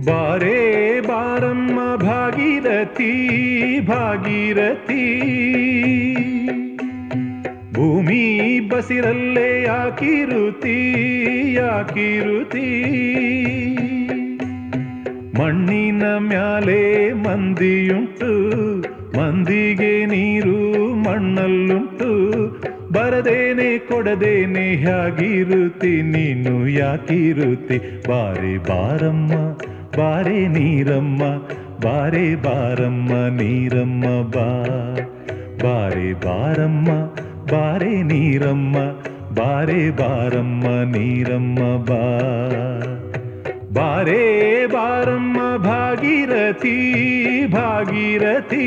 ಬಾರೇ ಬಾರಮ್ಮ ಭಾಗೀರಥಿ ಭಾಗೀರಥಿ ಭೂಮಿ ಬಸಿರಲ್ಲೇ ಯಾಕಿರುತಿ ಯಾಕಿರುತಿ ಮಣ್ಣಿನ ಮ್ಯಾಲೆ ಮಂದಿಯುಂಟು ಮಂದಿಗೆ ನೀರು ಮಣ್ಣಲ್ಲುಂಟು ಬರದೇನೆ ಕೊಡದೇನೆ ಹೇಗಿರುತ್ತಿ ನೀನು ಯಾಕಿರುತ್ತಿ ಬಾರೆ ಬಾರಮ್ಮ ಬಾರೆ ನೀರಮ್ಮ ಬಾರೆ ಬಾರಮ್ಮ ನೀರಮ್ಮ ಬಾ ಬಾರೆ ಬಾರಮ್ಮ ಬಾರೆ ನೀರಮ್ಮ ಬಾರೆ ಬಾರಮ್ಮ ನೀರಮ್ಮ ಬಾ ಬಾರೇ ಬಾರಮ್ಮ ಭಾಗೀರಥಿ ಭಾಗೀರಥಿ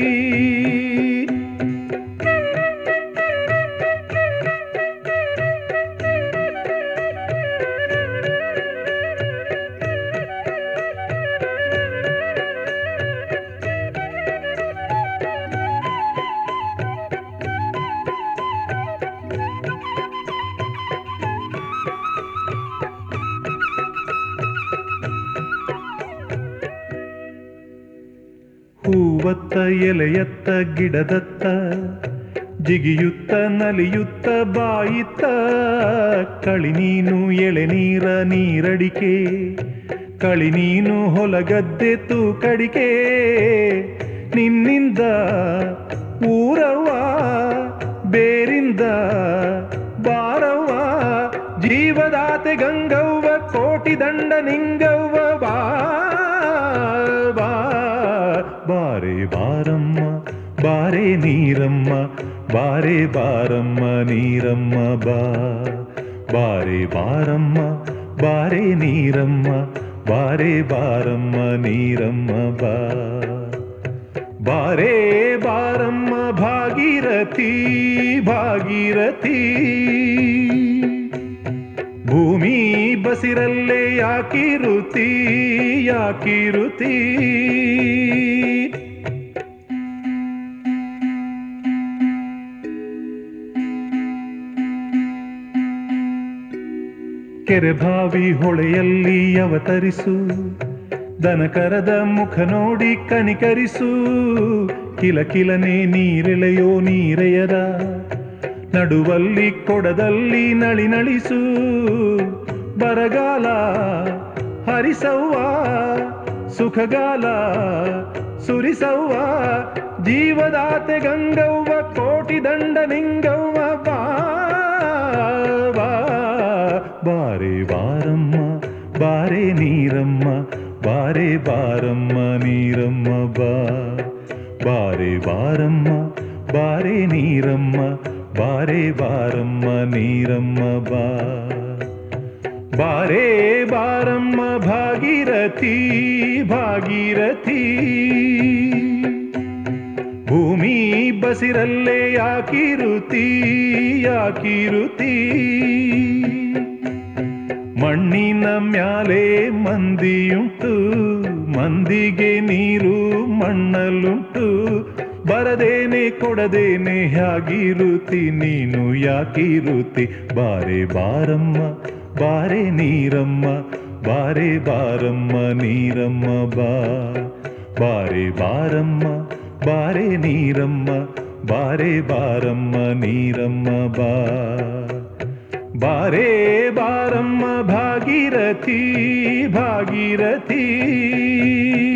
ಹೂವತ್ತ ಎಲೆಯತ್ತ ಗಿಡದತ್ತ ಜಿಗಿಯುತ್ತ ನಲಿಯುತ್ತ ಬಾಯಿತ್ತ ಕಳಿ ನೀನು ಎಳೆ ನೀರ ನೀರಡಿಕೆ ಕಳಿ ನೀನು ಹೊಲಗದ್ದೆ ತೂಕಡಿಕೆ ನಿನ್ನಿಂದ ಊರವ್ವ ಬೇರಿಂದ ಬಾರವ್ವ ಜೀವದಾತೆ ಗಂಗವ್ವ ಕೋಟಿ ದಂಡ ನಿಂಗವ್ವ ಬಾ ಬಾ ಬಾರೆ ಬಾರಮ್ಮ ಬಾರೆ ನೀರಮ್ಮ ಬಾರೆ ಬಾರಮ್ಮ ನೀರಮ್ಮ ಬಾ ಬಾರೆ ಬಾರಮ್ಮ ಬಾರೆ ನೀರಮ್ಮ ಬಾರೆ ಬಾರಮ್ಮ ನೀರಮ್ಮ ಬಾ ಬಾರೇ ಬಾರಮ್ಮ ಭಾಗೀರಥಿ ಭಾಗೀರಥಿ ಭೂಮಿ ಬಸಿರಲ್ಲೇ ಯಾಕಿರುತಿ ಯಾಕಿರುತಿ ಕೆರೆಭಾವಿ ಹೊಳೆಯಲ್ಲಿ ಅವತರಿಸು ದನಕರದ ಮುಖ ನೋಡಿ ಕನಿಕರಿಸು ಕಿಲಕಿಲನೆ ನೀರೆಳೆಯೋ ನೀರೆಯರ ನಡುವಲ್ಲಿ ಕೊಡದಲ್ಲಿ ನಳಿ ನಳಿಸು ಬರಗಾಲ ಹರಿಸವ್ವ ಸುಖಗಾಲ ಸುರಿಸವ್ವ ಜೀವದಾತೆ ಗಂಗವ್ವ ಕೋಟಿ ದಂಡ ನಿಂಗವ್ವ ಬಾ ಬಾ ಬಾರೆ ಬಾರಮ್ಮ ಬಾರೆ ನೀರಮ್ಮ ಬಾರೆ ಬಾರಮ್ಮ ನೀರಮ್ಮ ಬಾ ಬಾರೆ ಬಾರಮ್ಮ ಬಾರೆ ನೀರಮ್ಮ ಬಾರೆ ಬಾರಮ್ಮ ನೀರಮ್ಮ ಬಾ ಬಾರೇ ಬಾರಮ್ಮ ಭಾಗೀರಥಿ ಭಾಗೀರಥಿ ಭೂಮಿ ಬಸಿರಲ್ಲೇ ಯಾಕಿರುತಿ ಯಾಕಿರುತಿ ಮಣ್ಣಿನ ಮ್ಯಾಲೆ ಮಂದಿಯುಂಟು ಮಂದಿಗೆ ನೀರು ಮಣ್ಣಲ್ಲುಂಟು ಬರದೇನೆ ಕೊಡದೇನೆ ಹೇಗಿರುತಿ ನೀನು ಯಾಕಿರುತಿ ಬಾರೆ ಬಾರಮ್ಮ ಬಾರೆ ನೀರಮ್ಮ ಬಾರೆ ಬಾರಮ್ಮ ನೀರಮ್ಮ ಬಾ ಬಾರೆ ಬಾರಮ್ಮ ಬಾರೆ ನೀರಮ್ಮ ಬಾರೆ ಬಾರಮ್ಮ ನೀರಮ್ಮ ಬಾ ಬಾರೇ ಬಾರಮ್ಮ ಭಾಗೀರಥಿ ಭಾಗೀರಥಿ